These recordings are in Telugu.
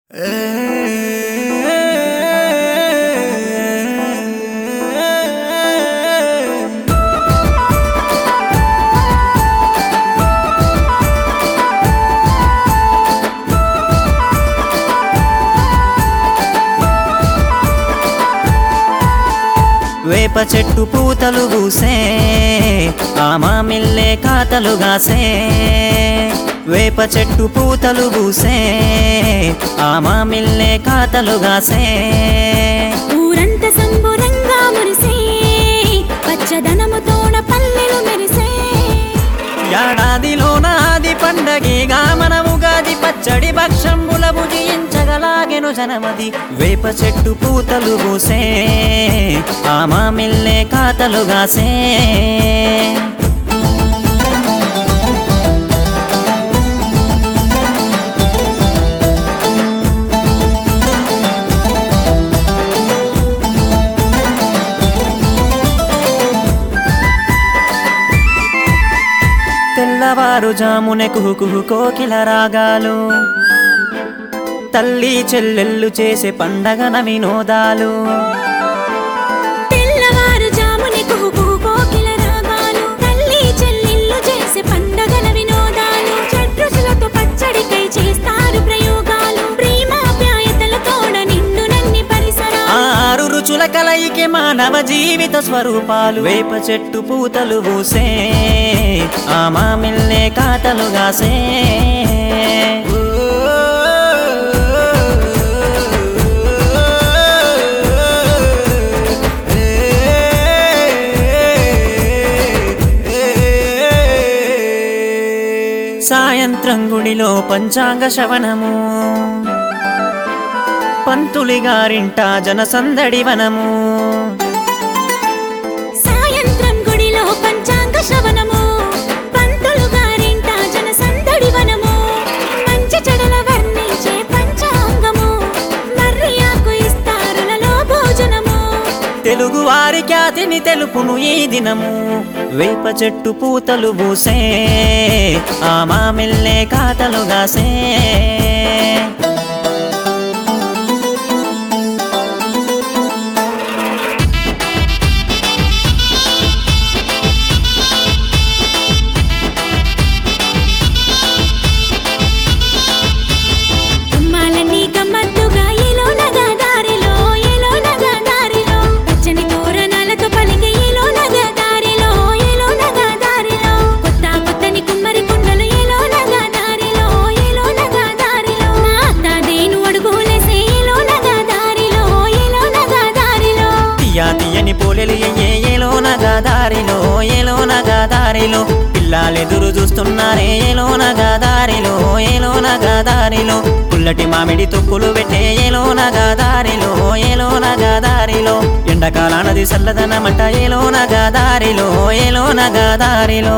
వేప చెట్టు పూతలు పూసే ఆ మామిల్లే కాతలు గాసే వేప చెట్టు పూతలు పూసే ఆ మామిల్లే కాతలు గాసే ఊరంత సంబురంగా మురిసే పచ్చదనముతోడ పల్లెలు మెరిసే ఏడాదిలోన ఆది పండగేగా మన ఉగాది పచ్చడి భక్షంబుల భుజించగలాగెను జనమది వేప చెట్టు పూతలు పూసే ఆ మామిల్లే కాతలు గాసే తెల్లవారు జామునె కుహు కోకిల రాగాలు తల్లి చెల్లెళ్ళు చేసే పండగన వినోదాలు తెల్లవారు జాముని కుహు కుహు కోకిల రాగాలు తల్లి చెల్లిళ్ళు చేసే పండగల వినోదాలు షడ్రుచులతో పచ్చడికై చేస్తారు ప్రయోగాలు ప్రేమాప్యాయతలతోడ నిండు నన్ని పరిసరాలు ఆరు రుచుల కలయికే మానవ జీవిత స్వరూపాలు వేప చెట్టు పూతలు పూసే ఆ మామిల్లే కాతలు గాసే సాయంత్రం గుడిలో పంచాంగ శ్రవణము పంతులి గారింట జనసందడి వనము సాయంత్రం గుడిలో పంచాంగ శ్రవణము పంతులు గారింట జన సందడి వనము మంచి చెడల వర్ణించే పంచాంగము మర్యాకు ఇస్తారులలో భోజనము తెలుగు వారి ఖ్యాతిని తెలుపును ఈ దినము వేప చెట్టు పూతలు పూసే ఆ మామిల్లే కాతలు గాసే గుమ్మాలన్నీ గమ్మత్తుగా ఏలో నగా దారిలో ఏలో నగా దారిలో పచ్చని తోరణాలతో పలికే ఏలో నగా దారిలో ఏలో నగా దారిలో కొత్త కొత్తని కుమ్మరి కుండలు ఏలో నగా దారిలో ఏలో నగా దారిలో మా అత్త దేను అడుగులేసే ఏలో నగా దారిలో ఏలో నగా దారిలో తీయా తీయని పోలెలు ఎయ్యే ఏలోనగా దారిలో ఏలోనగా దారిలో పిల్లలెదురు చూస్తున్నారే ఏలోనగా దారిలో ఏలోనగా దారిలో పుల్లటి మామిడి తొక్కులు పెట్టే ఏలోనగా దారిలో ఏలోనగా దారిలో ఎండకాలానది చల్లదనమంట ఏలోనగా దారిలో ఏలోనగా దారిలో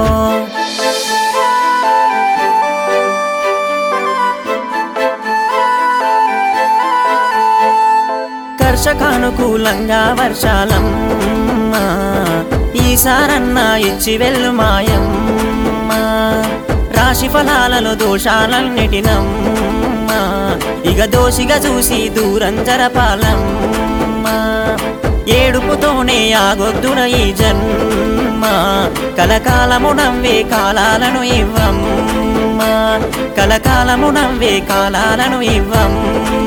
కర్షకానుకూలంగా వర్షాలమ్మ ఈసారన్న ఇచ్చి వెళ్ళు మాయమ్మ రాశి ఫలాలలో దోషాలన్నిటినమ్మ ఇక దోషిగా చూసి దూరం జరపాలమ్మ ఏడుపుతోనే ఆగొద్దున ఈ జన్మ కలకాలము నవ్వే కాలాలను ఇవ్వమ్మ కలకాలము నవ్వే కాలాలను ఇవ్వమ్మ